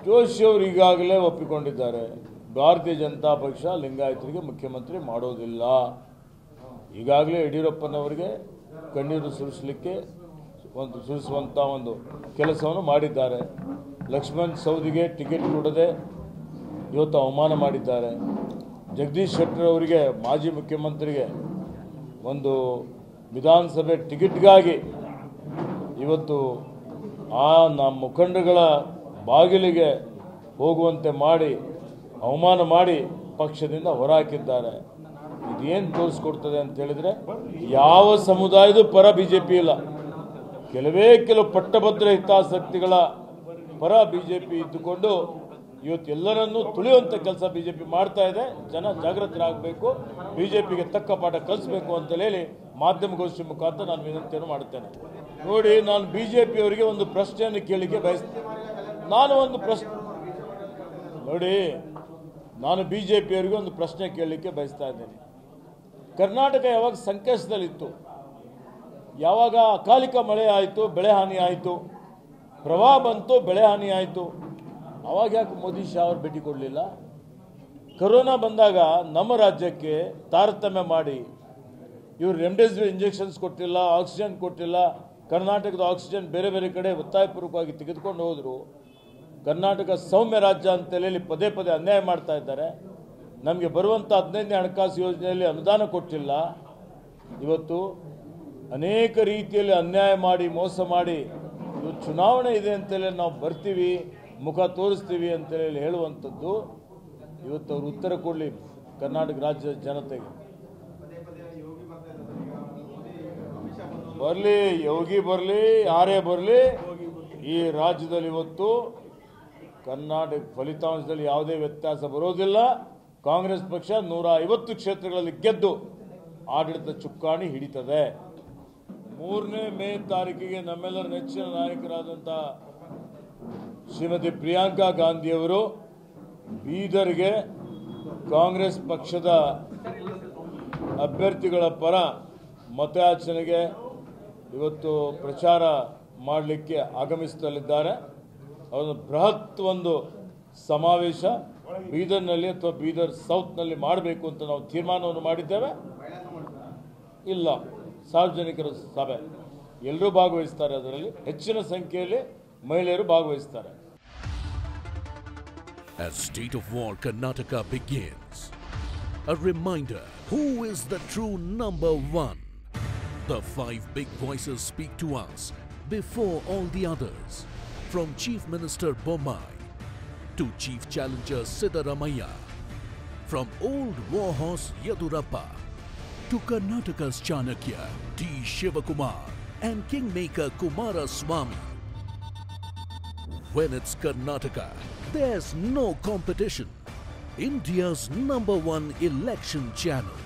ಜೋಶಿ ಅವರು ಈಗಾಗಲೇ ಒಪ್ಪಿಕೊಂಡಿದ್ದಾರೆ ಭಾರತೀಯ ಜನತಾ ಪಕ್ಷ ಲಿಂಗಾಯತರಿಗೆ ಮುಖ್ಯಮಂತ್ರಿ ಮಾಡೋದಿಲ್ಲ ಈಗಾಗಲೇ ಯಡಿಯೂರಪ್ಪನವರಿಗೆ ಕಣ್ಣೀರು ಸುರಿಸಲಿಕ್ಕೆ ಒಂದು ಸುರಿಸುವಂಥ ಒಂದು ಕೆಲಸವನ್ನು ಮಾಡಿದ್ದಾರೆ ಲಕ್ಷ್ಮಣ್ ಸೌದಿಗೆ ಟಿಕೆಟ್ ಕೊಡದೆ ಇವತ್ತು ಅವಮಾನ ಮಾಡಿದ್ದಾರೆ ಜಗದೀಶ್ ಶೆಟ್ಟರ್ ಅವರಿಗೆ ಮಾಜಿ ಮುಖ್ಯಮಂತ್ರಿಗೆ ಒಂದು ವಿಧಾನಸಭೆ ಟಿಕೆಟ್ಗಾಗಿ ಇವತ್ತು ಆ ನಮ್ಮ ಮುಖಂಡಗಳ ಬಾಗಿಲಿಗೆ ಹೋಗುವಂತೆ ಮಾಡಿ ಅವಮಾನ ಮಾಡಿ ಪಕ್ಷದಿಂದ ಹೊರಹಾಕಿದ್ದಾರೆ ಇದೇನು ತೋರಿಸ್ಕೊಡ್ತದೆ ಅಂತ ಹೇಳಿದ್ರೆ ಯಾವ ಸಮುದಾಯದ ಪರ ಬಿ ಜೆ ಪಿ ಇಲ್ಲ ಕೆಲವೇ ಕೆಲವು ಪಟ್ಟಭದ್ರ ಹಿತಾಸಕ್ತಿಗಳ ಪರ ಬಿ ಜೆ ಪಿ ಇದ್ದುಕೊಂಡು ಇವತ್ತು ಎಲ್ಲರನ್ನೂ ತುಳಿಯುವಂಥ ಕೆಲಸ ಬಿ ಜೆ ಪಿ ಮಾಡ್ತಾ ಇದೆ ಜನ ಜಾಗೃತರಾಗಬೇಕು ಬಿ ಜೆ ಪಿಗೆ ತಕ್ಕ ಪಾಠ ಕಲಿಸ್ಬೇಕು ಅಂತ ಹೇಳಿ ಮಾಧ್ಯಮಗೋಷ್ಠಿ ಮುಖಾಂತರ ನಾನು ವಿನಂತಿಯನ್ನು ಮಾಡುತ್ತೇನೆ ನೋಡಿ ನಾನು ಬಿ ಜೆ ಪಿಯವರಿಗೆ ಒಂದು ಪ್ರಶ್ನೆಯನ್ನು ಕೇಳಲಿಕ್ಕೆ ಬಯಸ್ತೇನೆ ನಾನು ಒಂದು ಪ್ರಶ್ನೆ ನೋಡಿ ನಾನು ಬಿ ಜೆ ಪಿಯವರಿಗೆ ಒಂದು ಪ್ರಶ್ನೆ ಕೇಳಲಿಕ್ಕೆ ಬಯಸ್ತಾ ಇದ್ದೇನೆ ಕರ್ನಾಟಕ ಯಾವಾಗ ಸಂಕಷ್ಟದಲ್ಲಿತ್ತು ಯಾವಾಗ ಅಕಾಲಿಕ ಮಳೆ ಆಯಿತು ಬೆಳೆ ಹಾನಿ ಆಯಿತು ಪ್ರವಾಹ ಬಂತು ಬೆಳೆ ಹಾನಿ ಆಯಿತು ಅವಾಗ ಯಾಕೆ ಮೋದಿ ಶಾ ಅವರು ಭೇಟಿ ಕೊಡಲಿಲ್ಲ ಕರೋನಾ ಬಂದಾಗ ನಮ್ಮ ರಾಜ್ಯಕ್ಕೆ ತಾರತಮ್ಯ ಮಾಡಿ ಇವರು ರೆಮ್ಡೆಸಿವಿರ್ ಇಂಜೆಕ್ಷನ್ಸ್ ಕೊಟ್ಟಿಲ್ಲ ಆಕ್ಸಿಜನ್ ಕೊಟ್ಟಿಲ್ಲ ಕರ್ನಾಟಕದ ಆಕ್ಸಿಜನ್ ಬೇರೆ ಬೇರೆ ಕಡೆ ಒತ್ತಾಯಪೂರ್ವಕವಾಗಿ ತೆಗೆದುಕೊಂಡು ಹೋದರು ಕರ್ನಾಟಕ ಸೌಮ್ಯ ರಾಜ್ಯ ಅಂತ ಹೇಳಿ ಪದೇ ಪದೇ ಅನ್ಯಾಯ ಮಾಡ್ತಾ ಇದ್ದಾರೆ ನಮಗೆ ಬರುವಂಥ ಹದಿನೈದನೇ ಹಣಕಾಸು ಯೋಜನೆಯಲ್ಲಿ ಅನುದಾನ ಕೊಟ್ಟಿಲ್ಲ ಇವತ್ತು ಅನೇಕ ರೀತಿಯಲ್ಲಿ ಅನ್ಯಾಯ ಮಾಡಿ ಮೋಸ ಮಾಡಿ ಇವತ್ತು ಚುನಾವಣೆ ಇದೆ ಅಂತೇಳಿ ನಾವು ಬರ್ತೀವಿ ಮುಖ ತೋರಿಸ್ತೀವಿ ಅಂತೇಳಿ ಹೇಳುವಂಥದ್ದು ಇವತ್ತು ಅವರು ಉತ್ತರ ಕೊಡಲಿ ಕರ್ನಾಟಕ ರಾಜ್ಯದ ಜನತೆಗೆ ಬರಲಿ ಯೋಗಿ ಬರಲಿ ಯಾರೇ ಬರಲಿ ಈ ರಾಜ್ಯದಲ್ಲಿ ಇವತ್ತು ಕರ್ನಾಟಕ ಫಲಿತಾಂಶದಲ್ಲಿ ಯಾವುದೇ ವ್ಯತ್ಯಾಸ ಬರೋದಿಲ್ಲ ಕಾಂಗ್ರೆಸ್ ಪಕ್ಷ ನೂರ ಐವತ್ತು ಕ್ಷೇತ್ರಗಳಲ್ಲಿ ಗೆದ್ದು ಆಡಳಿತ ಚುಕ್ಕಾಣಿ ಹಿಡಿತದೆ ಮೂರನೇ ಮೇ ತಾರೀಕಿಗೆ ನಮ್ಮೆಲ್ಲರ ನೆಚ್ಚಿನ ನಾಯಕರಾದಂಥ ಶ್ರೀಮತಿ ಪ್ರಿಯಾಂಕಾ ಗಾಂಧಿಯವರು ಬೀದರ್ಗೆ ಕಾಂಗ್ರೆಸ್ ಪಕ್ಷದ ಅಭ್ಯರ್ಥಿಗಳ ಪರ ಮತಯಾಚನೆಗೆ ಇವತ್ತು ಪ್ರಚಾರ ಮಾಡಲಿಕ್ಕೆ ಆಗಮಿಸಲಿದ್ದಾರೆ ಅವರ ಬೃಹತ್ ಒಂದು ಸಮಾವೇಶ ಬೀದರ್ನಲ್ಲಿ ಅಥವಾ ಬೀದರ್ ಸೌತ್ನಲ್ಲಿ ಮಾಡಬೇಕು ಅಂತ ನಾವು ತೀರ್ಮಾನವನ್ನು ಮಾಡಿದ್ದೇವೆ ಇಲ್ಲ ಸಾರ್ವಜನಿಕರ ಸಭೆ ಎಲ್ಲರೂ ಭಾಗವಹಿಸ್ತಾರೆ ಅದರಲ್ಲಿ ಹೆಚ್ಚಿನ ಸಂಖ್ಯೆಯಲ್ಲಿ ಮಹಿಳೆಯರು ಭಾಗವಹಿಸ್ತಾರೆ As State of War Karnataka begins, a reminder who is the true number one? The five big voices speak to us before all the others, from Chief Minister Bommai to Chief Challenger Siddharamaiah, from old warhorse Yadurappa to Karnataka's Chanakya T. Shivakumar and Kingmaker Kumara Swami. When it's Karnataka, there's no competition. India's number one election channel.